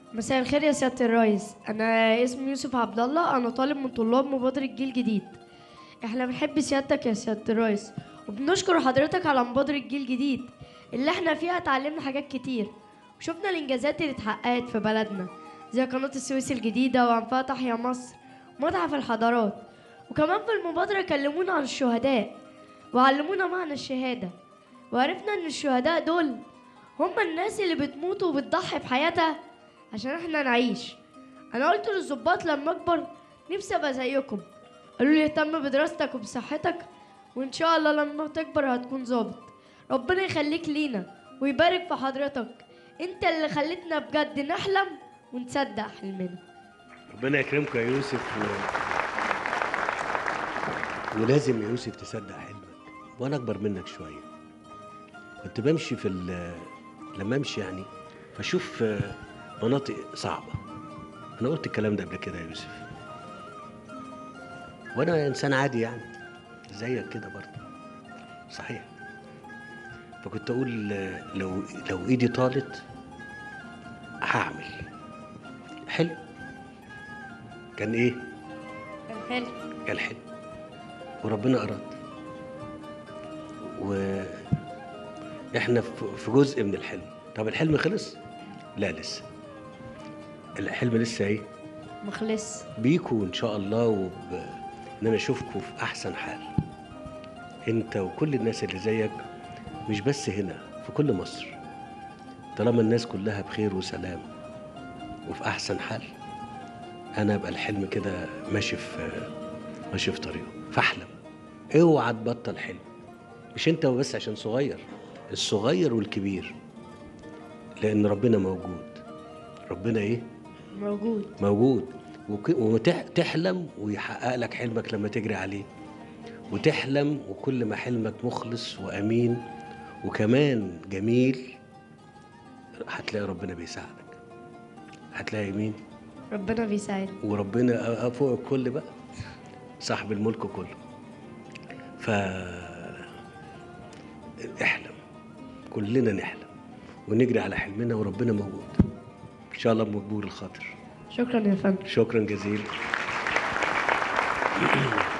مساء الخير يا سيادة الرئيس أنا اسمي يوسف عبد الله أنا طالب من طلاب مبادرة جيل جديد إحنا بنحب سيادتك يا سيادة الرئيس وبنشكر حضرتك على مبادرة جيل جديد اللي إحنا فيها اتعلمنا حاجات كتير وشفنا الإنجازات اللي اتحققت في بلدنا زي قناة السويس الجديدة وأنفاق تحيا مصر ومتحف الحضارات وكمان في المبادرة كلمونا عن الشهداء وعلمونا معنى الشهادة وعرفنا إن الشهداء دول هم الناس اللي بتموت وبتضحي بحياتها عشان احنا نعيش انا قلت للظباط لما اكبر نفسي ابقى زيكم قالوا لي اهتم بدراستك وبصحتك وان شاء الله لما تكبر هتكون ظابط ربنا يخليك لينا ويبارك في حضرتك انت اللي خليتنا بجد نحلم ونصدق حلمنا ربنا يكرمكم يا يوسف و... ولازم يا يوسف تصدق حلمك وانا اكبر منك شويه كنت بمشي في ال... لما امشي يعني فاشوف آه، مناطق صعبه انا قلت الكلام ده قبل كده يا يوسف وانا انسان عادي يعني زيك كده برضه صحيح فكنت اقول آه، لو لو ايدي طالت هعمل حلو كان ايه كان حلو كان حلو وربنا أراد وإحنا في- في جزء من الحلم طب الحلم خلص؟ لا لسه الحلم لسه إيه؟ مخلص بيكوا إن شاء الله وب... إن أنا أشوفكوا في أحسن حال أنت وكل الناس اللي زيك مش بس هنا في كل مصر طالما الناس كلها بخير وسلام وفي أحسن حال أنا أبقى الحلم كده ماشي في ماشي في طريقه فاحلم اوعى تبطل حلم مش انت وبس عشان صغير الصغير والكبير لان ربنا موجود ربنا ايه موجود موجود وتحلم ويحقق لك حلمك لما تجري عليه وتحلم وكل ما حلمك مخلص وامين وكمان جميل هتلاقي ربنا بيساعدك هتلاقي مين ربنا بيساعدنا وربنا فوق الكل بقى صاحب الملك كله ف احلم كلنا نحلم ونجري على حلمنا وربنا موجود ان شاء الله مجبور الخاطر شكرا يا فندم شكرا جزيلا